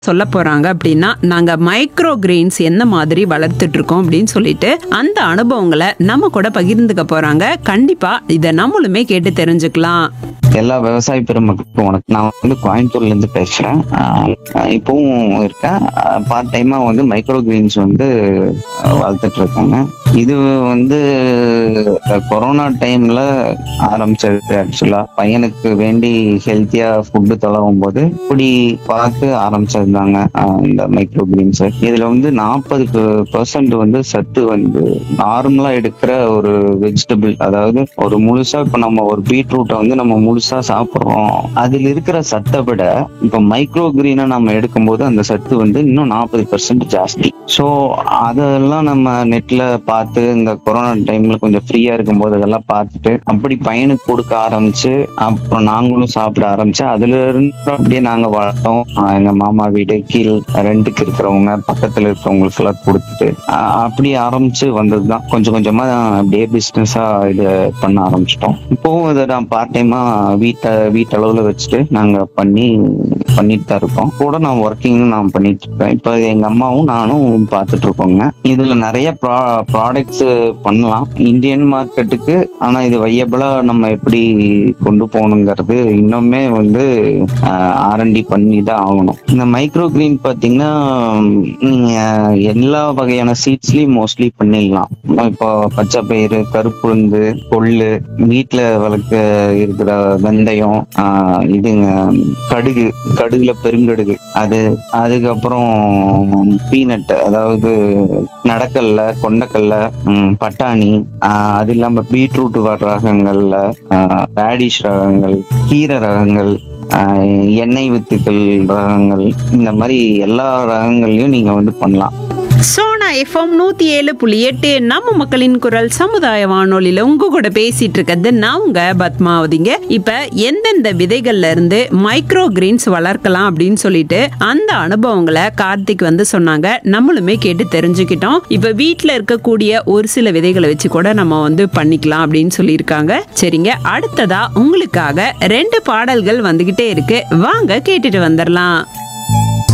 சொல்ல போறாங்க அப்படின்னா நாங்க மைக்ரோ கிரெயின்ஸ் என்ன மாதிரி வளர்த்துட்டு இருக்கோம் அப்படின்னு சொல்லிட்டு அந்த அனுபவங்களை நம்ம கூட பகிர்ந்துக்க போறாங்க கண்டிப்பா இதை நம்மளுமே கேட்டு தெரிஞ்சுக்கலாம் எல்லா விவசாய பெருமக்களுக்கும் வணக்கம் நான் வந்து கோயம்புத்தூர்ல இருந்து பேசுறேன் ஆஹ் இப்பவும் இருக்கேன் பார்ட் டைமா வந்து மைக்ரோ கிரீன்ஸ் வந்து ஆஹ் வளர்த்துட்டு இருக்காங்க இது வந்து கொரோனா டைம்ல ஆரம்பிச்சது ஆக்சுவலா பையனுக்கு வேண்டி ஹெல்த்தியா ஃபுட்டு தொலைவும் போது இப்படி பார்த்து ஆரம்பிச்சதுதாங்க ஆஹ் இந்த மைக்ரோ கிரீன்ஸ் இதுல வந்து நாற்பது பர்சன்ட் வந்து சத்து வந்து நார்மலா எடுக்கிற ஒரு வெஜிடபிள் அதாவது ஒரு முழுசா இப்ப நம்ம ஒரு பீட்ரூட்டை வந்து நம்ம முழுசா சாப்பிடுறோம் அதுல இருக்கிற சத்தை விட இப்ப மைக்ரோ கிரீனை நம்ம எடுக்கும்போது அந்த சத்து வந்து இன்னும் நாற்பது பர்சன்ட் ஜாஸ்தி ஸோ அதெல்லாம் நம்ம நெட்ல பார்த்து இந்த கொரோனா டைம்ல கொஞ்சம் ஃப்ரீயா இருக்கும்போது அதெல்லாம் பார்த்துட்டு அப்படி பையனுக்கு கொடுக்க ஆரம்பிச்சு அப்புறம் நாங்களும் சாப்பிட ஆரம்பிச்சு அதுல இருந்து அப்படியே நாங்க வளர்த்தோம் ஆஹ் எங்க மாமா வீடு கீழ் ரெண்டுக்கு இருக்கிறவங்க பக்கத்துல இருக்கிறவங்களுக்கு எல்லாம் கொடுத்துட்டு ஆஹ் அப்படி ஆரம்பிச்சு வந்ததுதான் கொஞ்சம் கொஞ்சமா அப்படியே பிசினஸா இது பண்ண ஆரம்பிச்சிட்டோம் இப்போவும் இதை நான் பார்ட் டைமா வீட்டை வீட்டளவுல வச்சுட்டு நாங்க பண்ணி பண்ணிட்டு தான் இருக்கோம் கூட நான் ஒர்க்கிங் நான் பண்ணிட்டு இருக்கேன் இப்போ எங்க அம்மாவும் நானும் பார்த்துட்டு இருக்கோங்க இதுல நிறைய ப்ராடக்ட்ஸ் பண்ணலாம் இந்தியன் மார்க்கெட்டுக்கு ஆனா இது வையபிளா நம்ம எப்படி கொண்டு போகணுங்கிறது இன்னுமே வந்து ஆர்என்டி பண்ணி தான் ஆகணும் இந்த மைக்ரோ கிரீன் பாத்தீங்கன்னா நீங்க எல்லா வகையான சீட்ஸ்லயும் மோஸ்ட்லி பண்ணிடலாம் இப்போ பச்சை பயிறு கருப்புளுந்து கொள்ளு வீட்டுல வளர்க்க இருக்கிற வெந்தயம் ஆஹ் இதுங்க கடுகு கடுகுல பெருங்கடுகு அது அதுக்கப்புறம் பீனட் அதாவது நடக்கல்ல கொண்டக்கல்ல ம், பட்டாணி ஆஹ் அது இல்லாம பீட்ரூட் வர ரகங்கள்ல ரேடிஷ் ரகங்கள் கீரை ரகங்கள் ஆஹ் எண்ணெய் வித்துக்கள் ரகங்கள் இந்த மாதிரி எல்லா ரகங்கள்லயும் நீங்க வந்து பண்ணலாம் சோனா எஃப்எம் நூத்தி ஏழு புள்ளி எட்டு நம்ம மக்களின் குரல் சமுதாய வானொலியில உங்க கூட பேசிட்டு இருக்கிறது நான் உங்க பத்மாவதிங்க இப்ப எந்தெந்த விதைகள்ல இருந்து மைக்ரோ கிரீன்ஸ் வளர்க்கலாம் அப்படின்னு சொல்லிட்டு அந்த அனுபவங்களை கார்த்திக் வந்து சொன்னாங்க நம்மளுமே கேட்டு தெரிஞ்சுக்கிட்டோம் இப்ப வீட்ல இருக்கக்கூடிய ஒரு சில விதைகளை வச்சு கூட நம்ம வந்து பண்ணிக்கலாம் அப்படின்னு சொல்லியிருக்காங்க சரிங்க அடுத்ததா உங்களுக்காக ரெண்டு பாடல்கள் வந்துகிட்டே இருக்கு வாங்க கேட்டுட்டு வந்துடலாம்